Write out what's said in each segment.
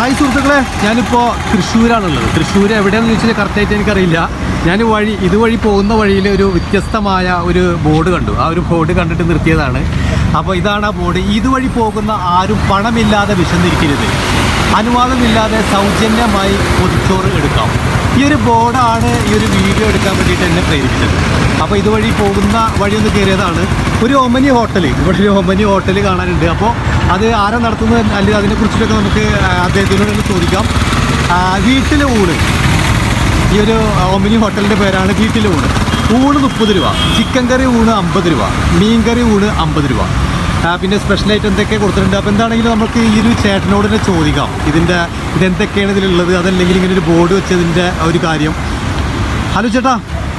Hi സുഹൃത്തുക്കളെ ഞാനിപ്പോൾ തൃശ്ശൂരാണുള്ളത് തൃശ്ശൂർ എവിടെയാണെന്ന് ചോദിച്ചാൽ കറക്റ്റായിട്ട് എനിക്കറിയില്ല ഞാൻ വഴി ഇതുവഴി പോകുന്ന വഴിയിൽ ഒരു വ്യത്യസ്തമായ ഒരു ബോർഡ് കണ്ടു ആ ഒരു ബോർഡ് കണ്ടിട്ട് നിർത്തിയതാണ് അപ്പോൾ ഇതാണ് ആ ബോർഡ് ഇതുവഴി പോകുന്ന ആരും പണമില്ലാതെ വിശന്നിരിക്കരുത് അനുവാദമില്ലാതെ സൗജന്യമായി പൊതിച്ചോറ് എടുക്കാം ഈ ഒരു ബോർഡാണ് ഈ ഒരു വീഡിയോ എടുക്കാൻ വേണ്ടിയിട്ട് എന്നെ പ്രേരിപ്പിച്ചത് അപ്പോൾ ഇതുവഴി പോകുന്ന വഴി ഒന്ന് കയറിയതാണ് ഒരു ഒമനി ഹോട്ടൽ ഇവിടെ ഒരു ഒമനി ഹോട്ടൽ കാണാനുണ്ട് അപ്പോൾ അത് ആരാ നടത്തുന്നത് അല്ലെങ്കിൽ അതിനെക്കുറിച്ചിട്ടൊക്കെ നമുക്ക് ആ, അദ്ദേഹത്തിനോട് ഒന്ന് ചോദിക്കാം ആ, വീട്ടിലെ ഊണ് ഈ ഒരു ഒമിനി ഹോട്ടലിൻ്റെ പേരാണ് വീട്ടിലെ ഊണ് ഊണ് മുപ്പത് രൂപ ചിക്കൻ കറി ഊണ് അമ്പത് രൂപ മീൻ കറി ഊണ് അമ്പത് രൂപ ആ, പിന്നെ സ്പെഷ്യലായിട്ട് എന്തൊക്കെ കൊടുത്തിട്ടുണ്ട് അപ്പോൾ എന്താണെങ്കിലും നമുക്ക് ഈ ഒരു ചേട്ടനോട് തന്നെ ചോദിക്കാം ഇതിൻ്റെ ഇതെന്തൊക്കെയാണ് ഇതിലുള്ളത് അതല്ലെങ്കിൽ ഇങ്ങനെ ഒരു ബോർഡ് വെച്ചതിൻ്റെ ഒരു കാര്യം ഹലോ ചേട്ടാ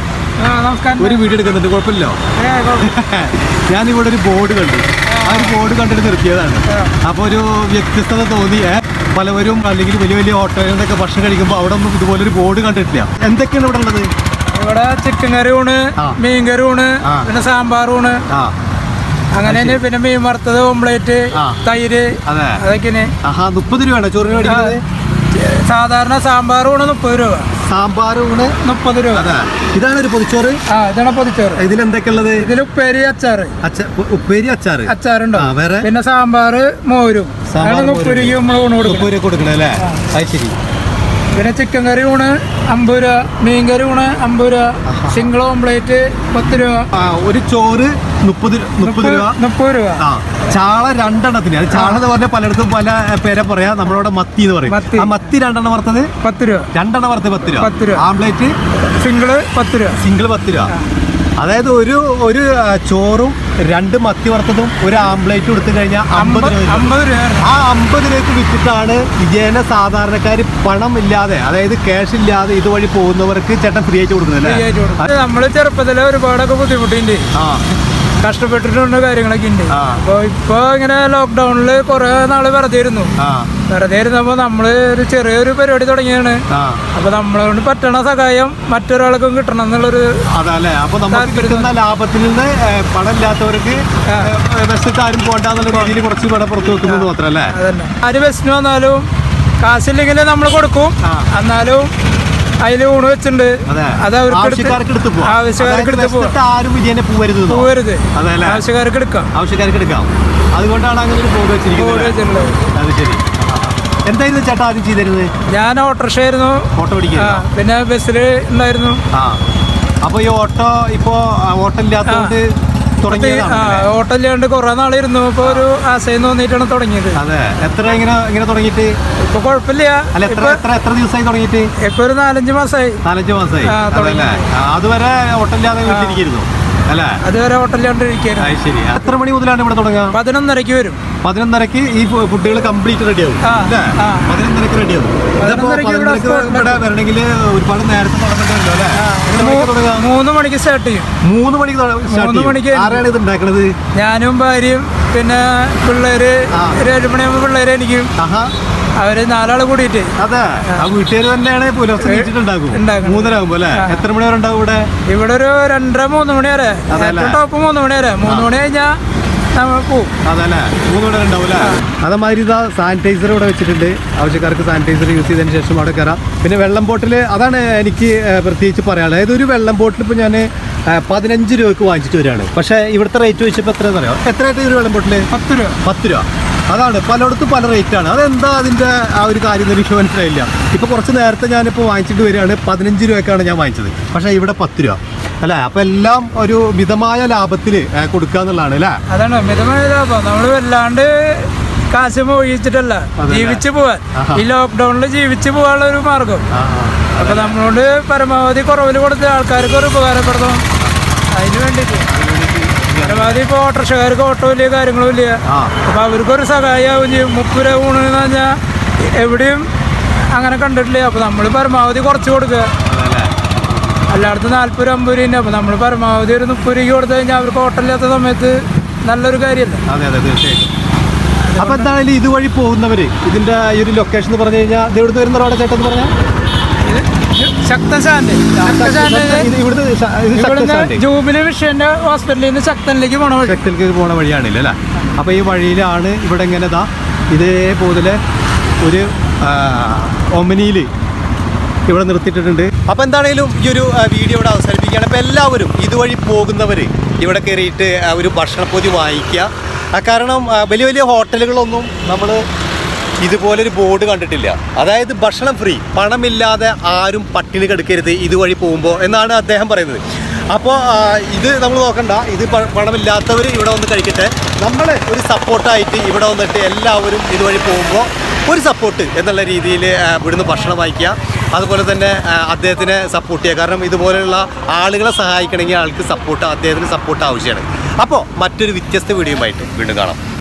ആ, നമസ്കാരം ഒരു വീഡിയോ എടുക്കുന്നുണ്ട് കുഴപ്പമില്ലല്ലോ ഏ, കുഴപ്പം. ഞാനിവിടെ ഒരു ബോർഡ് കണ്ടു ആ ഒരു ബോർഡ് കണ്ടിട്ട് നിർത്തിയതാണ് അപ്പോൾ ഒരു വ്യത്യസ്തത തോന്നി ഏ, പലവരും അല്ലെങ്കിൽ വലിയ വലിയ ഹോട്ടലിൽ നിന്നൊക്കെ ഭക്ഷണം കഴിക്കുമ്പോൾ അവിടെ ഒന്നും ഇതുപോലെ ഒരു ബോർഡ് കണ്ടിട്ടില്ല എന്തൊക്കെയാണ് ഇവിടെ ഉള്ളത് ഇവിടെ ചിക്കൻ കറി ഊണ് ആ. മീൻ കറി ഊണ് ആ. പിന്നെ സാമ്പാർ ഊണ് ആ അങ്ങനെ തന്നെ പിന്നെ മീൻ വറുത്തത് ഓംപ്ലേറ്റ് ആ. തൈര് അതെ അതൊക്കെ ആഹാ മുപ്പത് രൂപയാണ് ചോറിന് മേടിക്കുന്നത് സാധാരണ സാമ്പാർ ഊണ് മുപ്പത് രൂപ സാമ്പാർ ഊണ് മുപ്പത് രൂപ അതെ ഇതാണ് ഒരു പൊതിച്ചോറ് ആ ഇതാണ് പൊതിച്ചോറ് ഇതിലെന്തൊക്കെയുള്ളത് ഇതിൽ ഉപ്പേരി അച്ചാറ് അച്ച ഉ- ഉപ്പേരി അച്ചാറ് അച്ചാറുണ്ടോ ആ, വേറെ? പിന്നെ സാമ്പാർ മോരും സാമ്പാർ, അതാണ് മോരും. മുപ്പത് രൂപ നമ്മൾ ഊണ് കൊടുക്കും മുപ്പത് രൂപ കൊടുക്കണേ അല്ലേ അത് ശരി പിന്നെ ചിക്കൻ കറി ഊണ് അമ്പത് രൂപ മീൻ കറി ഊണ് അമ്പത് രൂപ സിംഗിൾ ഓംപ്ലേറ്റ് പത്ത് രൂപ ആ ഒരു ചോറ് മുപ്പത് മുപ്പത് രൂപ മുപ്പത് രൂപ ആ ചാള രണ്ടെണ്ണത്തിന് അത് ചാള എന്ന് പറഞ്ഞാൽ പലയിടത്തും പല പേരെ പറയാ നമ്മളവിടെ മത്തി എന്ന് പറയും മത്തി. ആ മത്തി രണ്ടെണ്ണം വറുത്തത് പത്ത് രൂപ രണ്ടെണ്ണം വറുത്ത് പത്ത് രൂപ പത്ത് രൂപ. ആംപ്ലേറ്റ് സിംഗിള് പത്ത് രൂപ സിംഗിൾ പത്ത് രൂപ അതായത് ഒരു ഒരു ആ, ചോറും രണ്ട് മത്തി വറുത്തതും ഒരു ആംപ്ലേറ്റും എടുത്തു കഴിഞ്ഞാൽ അമ്പത് രൂപ കിട്ടും. അമ്പത് രൂപ ആ അമ്പത് രൂപയ്ക്ക് വിറ്റിട്ടാണ് ജന സാധാരണക്കാർ പണം ഇല്ലാതെ അതായത് ക്യാഷ് ഇല്ലാതെ ഇതുവഴി പോകുന്നവർക്ക് ചേട്ടൻ ഫ്രീ ആയിട്ട് കൊടുക്കുന്നത് ഫ്രീ ആയിട്ട് കൊടുക്കും. അല്ലേ നമ്മള് ചെറുപ്പത്തിലെ ഒരുപാടൊക്കെ ബുദ്ധിമുട്ടുണ്ട് ആ കഷ്ടപ്പെട്ടിട്ടുണ്ട് കാര്യങ്ങളൊക്കെ ഉണ്ട് ആ. അപ്പൊ ഇപ്പൊ ഇങ്ങനെ ലോക്ക്ഡൌണില് കുറെ നാള് വെറുതെ ഇരുന്നു ആ വെറുതെ ഇരുന്നപ്പോ നമ്മള് ഒരു ചെറിയൊരു പരിപാടി തുടങ്ങിയാണ് ആ അപ്പൊ നമ്മളെ കൊണ്ട് പറ്റണ സഹായം മറ്റൊരാൾക്കും കിട്ടണം എന്നുള്ളൊരു അതല്ലേ അപ്പൊ നമുക്ക് താല്പര്യം കിട്ടുന്ന ലാഭത്തിൽ നിന്ന് ഏ, പണം ഇല്ലാത്തവർക്ക് ബസ്സിട്ട് ആരും പോകണ്ടെന്നുള്ള രീതിയിൽ കുറച്ച് പണം പുറത്തു വെക്കുന്നത് മാത്രല്ലേ അതന്നെ ആര് ബസ്സിന് വന്നാലും കാശില്ലെങ്കിൽ നമ്മൾ കൊടുക്കും ആ. എന്നാലും അതിൽ ഊണ് വെച്ചിട്ടുണ്ട് അതെ അത് അവർക്ക് എടുത്ത് ആവശ്യക്കാർക്ക് എടുത്ത് പോവാം ആവശ്യക്കാർക്ക് എടുത്ത് പോവാം ബസ്സിട്ട് ആരും വിജയനെ പോവരുത് എന്നോ? പോവരുത് അതല്ലേ ആവശ്യക്കാർക്ക് എടുക്കാം ആവശ്യക്കാർക്ക് എടുക്കാം അതുകൊണ്ടാണ് അങ്ങനെ ഒരു ബോർഡ് ബോർഡ് വെച്ചിരിക്കുന്നത് വെച്ചിട്ടുള്ളത് അത് ശരി എന്തായിരുന്നു ചേട്ടാ ആദ്യം ചെയ്തിരുന്നത് ഞാൻ ഓട്ടോറിക്ഷ ആയിരുന്നു ഓട്ടോ ആ പിടിക്കുക പിന്നെ ബസ്സിൽ ഉണ്ടായിരുന്നു ആ അപ്പൊ ഈ ഓട്ടോ ഇപ്പോ ആ, ഓട്ടോ ഇല്ലാത്തതുകൊണ്ട് തുടങ്ങിയതാണ് ആ ഓട്ടം ഇല്ലാണ്ട് കുറെ നാളിരുന്നു ഇപ്പൊ ഒരു ആശയം തോന്നിയിട്ടാണ് തുടങ്ങിയത് അതെ എത്ര ഇങ്ങനെ ഇങ്ങനെ തുടങ്ങിയിട്ട് ഇപ്പൊ കുഴപ്പമില്ല അല്ല എത്ര ഇപ്പൊ എത്ര എത്ര ദിവസമായി തുടങ്ങിയിട്ട് ഇപ്പൊ ഒരു നാലഞ്ച് മാസമായി നാലഞ്ച് മാസമായി ആ, തുടങ്ങി. അതല്ലേ ആ, അതുവരെ ഓട്ടോ ഇല്ലാതെ വീട്ടിലിരിക്കുന്നു അല്ലേ അതുവരെ ഓട്ടം ഇല്ലാണ്ടിരിക്കായിരുന്നു അത് ശരി എത്ര മണി മുതലാണ് ഇവിടെ തുടങ്ങുക പതിനൊന്നരക്ക് വരും പതിനൊന്നരക്ക് ഈ ഫുഡുകൾ കംപ്ലീറ്റ് റെഡി ആവും ആ, അല്ലേ ആ. പതിനൊന്നരക്ക് റെഡി ആവും ഇതിപ്പോ പതിനൊന്നരയ്ക്ക് ഇവിടെ പതിനൊന്നരക്ക് spot ഇവിടെ വരണമെങ്കിൽ ഒരുപാട് നേരത്തെ തുടങ്ങേണ്ടല്ലോ അല്ലേ എത്ര മണിക്ക് തുടങ്ങുക മൂന്ന് മണിക്ക് സ്റ്റാർട്ട് ചെയ്യും മൂന്ന് മണിക്ക് തുട- start മൂന്ന് ചെയ്യും. മണിക്ക് ആരാണ് ഇത് ഉണ്ടാക്കണത് ഞാനും ഭാര്യയും പിന്നെ പിള്ളേര് ആ. ഒരു ഏഴ് മണിയാകുമ്പോൾ പിള്ളേര് എനിക്കും ആഹാ അവര് നാലാള് കൂടിയിട്ട് അതെ ആ വീട്ടുകാർ തന്നെയാണ് പുലർച്ചെ നീച്ചിട്ടുണ്ടാക്കും ഉണ്ടാക്കും. മൂന്നര ആകുമ്പോ അല്ലേ എത്ര മണി വരെ ഉണ്ടാവും ഇവിടെ ഇവിടെ ഒരു രണ്ടര മൂന്ന് മണി വരെ അതല്ലേ? ഏറ്റവും ടോപ്പ് മൂന്ന് മണി വരെ മൂന്ന് മണി കഴിഞ്ഞാൽ നമ്മൾ പോവും അതല്ലേ മൂന്ന് മണി വരെ ഉണ്ടാവും അല്ലേ അതേമാതിരി ഇതാ സാനിറ്റൈസർ ഇവിടെ വെച്ചിട്ടുണ്ട് ആവശ്യക്കാർക്ക് സാനിറ്റൈസർ യൂസ് ചെയ്തതിന് ശേഷം അവിടെ കയറാം പിന്നെ വെള്ളം ബോട്ടിൽ അതാണ് എനിക്ക് ഏഹ്, പ്രത്യേകിച്ച് പറയാനുള്ളത് അതായത് ഒരു വെള്ളം ബോട്ടിൽ ഇപ്പോൾ ഞാൻ പതിനഞ്ച് രൂപയ്ക്ക് വാങ്ങിച്ചിട്ട് വരികയാണ് പക്ഷേ ഇവിടുത്തെ റേറ്റ് വെച്ചപ്പോൾ എത്രയാണെന്ന് അറിയാം എത്രയായിട്ട് ഒരു വെള്ളം ബോട്ടിൽ പത്ത് രൂപ പത്ത് രൂപ അതാണ് പലയിടത്തും പല റേറ്റാണ് അതെന്താ അതിൻ്റെ ആ ഒരു കാര്യം എന്ന് എനിക്ക് മനസ്സിലായില്ല ഇപ്പോൾ കുറച്ച് നേരത്തെ ഞാനിപ്പോൾ വാങ്ങിച്ചിട്ട് വരികയാണ് പതിനഞ്ച് രൂപയ്ക്കാണ് ഞാൻ വാങ്ങിച്ചത് പക്ഷേ ഇവിടെ പത്ത് രൂപ അല്ലേ അപ്പോൾ എല്ലാം ഒരു മിതമായ ലാഭത്തിൽ കൊടുക്കുക എന്നുള്ളതാണ് അല്ലേ അതാണ് മിതമായ ലാഭം നമ്മള് വല്ലാണ്ട് കാശ് ഒഴിച്ചിട്ടല്ല അതല്ലേ? ജീവിച്ചു പോവാൻ ആഹാ. ഈ ലോക്ക്ഡൌണിൽ ജീവിച്ചു പോകാനുള്ള ഒരു മാർഗം ആ അപ്പൊ നമ്മളോട് പരമാവധി കുറവിൽ കൊടുത്ത് ആൾക്കാർക്ക് ഒരു ഉപകാരപ്പെടുത്തണം അതിന് വേണ്ടിയിട്ട് പരമാവധി ഇപ്പൊ ഓട്ടോറിക്ഷക്കാർക്ക് ഓട്ടോ ഇല്ല കാര്യങ്ങളും ഇല്ല ആ അപ്പൊ അവർക്കൊരു സഹായമാവും ചെയ്യും മുപ്പത് രൂപ ഊണെന്ന് പറഞ്ഞാൽ എവിടെയും അങ്ങനെ കണ്ടിട്ടില്ല അപ്പൊ നമ്മൾ പരമാവധി കുറച്ച് കൊടുക്കുക അതല്ലേ എല്ലായിടത്തും നാല്പത് രൂപ അമ്പത് രൂപ അപ്പൊ നമ്മൾ പരമാവധി ഒരു മുപ്പത് രൂപ കൊടുത്തു കഴിഞ്ഞാൽ അവർക്ക് ഓട്ടം ഇല്ലാത്ത സമയത്ത് നല്ലൊരു കാര്യമല്ല അതെ അതെ തീർച്ചയായിട്ടും അപ്പൊ എന്തായാലും ഇതുവഴി പോകുന്നവര് ഇതിന്റെ ഈ ഒരു ലൊക്കേഷൻ എന്ന് പറഞ്ഞു കഴിഞ്ഞാൽ ഇത് എവിടുന്ന് വരുന്ന റോഡ ചേട്ടൻ എന്ന് പറഞ്ഞാൽ ഇത് ശക്തൻ സ്റ്റാൻഡ് ശക്തൻ സ്റ്റാൻഡ് ഇത് ഇവിടുന്ന് ശ- ഇത് ശക്തി ഇവിടുന്ന് സ്റ്റാൻഡ് ജൂബിലി വിഷയന്റെ ഹോസ്പിറ്റലിൽ നിന്ന് ശക്തനിലേക്ക് പോണ വഴി ശക്തിയിലേക്ക് പോണ വഴിയാണില്ല അല്ലേ അപ്പോൾ ഈ വഴിയിലാണ് ഇവിടെ ഇങ്ങനെ ഇതാ ഇതേപോലെ ഒരു ഒമനിയിൽ ഇവിടെ നിർത്തിയിട്ടുണ്ട് അപ്പോൾ എന്താണേലും ഈ ഒരു ആ, വീഡിയോ ഇവിടെ അവസാനിപ്പിക്കുകയാണ് അപ്പോൾ എല്ലാവരും ഇതുവഴി പോകുന്നവർ ഇവിടെ കയറിയിട്ട് ആ, ഒരു ഭക്ഷണപ്പൊതി വാങ്ങിക്കുക ആ, കാരണം ആ, വലിയ വലിയ ഹോട്ടലുകളൊന്നും നമ്മൾ ഇതുപോലൊരു ബോർഡ് കണ്ടിട്ടില്ല അതായത് ഭക്ഷണം ഫ്രീ പണമില്ലാതെ ആരും പട്ടിണി കിടക്കരുത് ഇതുവഴി പോകുമ്പോൾ എന്നാണ് അദ്ദേഹം പറയുന്നത് അപ്പോൾ ഇത് നമ്മൾ നോക്കണ്ട ഇത് പ- പണമില്ലാത്തവർ ഇവിടെ വന്ന് കഴിക്കട്ടെ നമ്മൾ ഒരു സപ്പോർട്ടായിട്ട് ഇവിടെ വന്നിട്ട് എല്ലാവരും ഇതുവഴി പോകുമ്പോൾ ഒരു സപ്പോർട്ട് എന്നുള്ള രീതിയിൽ ഇവിടുന്ന് ഭക്ഷണം വാങ്ങിക്കുക അതുപോലെ തന്നെ ആ, അദ്ദേഹത്തിനെ സപ്പോർട്ട് ചെയ്യുക കാരണം ഇതുപോലെയുള്ള ആളുകളെ സഹായിക്കണമെങ്കിൽ ആൾക്ക് സപ്പോർട്ട് അദ്ദേഹത്തിന് സപ്പോർട്ട് ആവശ്യമാണ് അപ്പോൾ മറ്റൊരു വ്യത്യസ്ത വീഡിയോയുമായിട്ട് വീണ്ടും കാണാം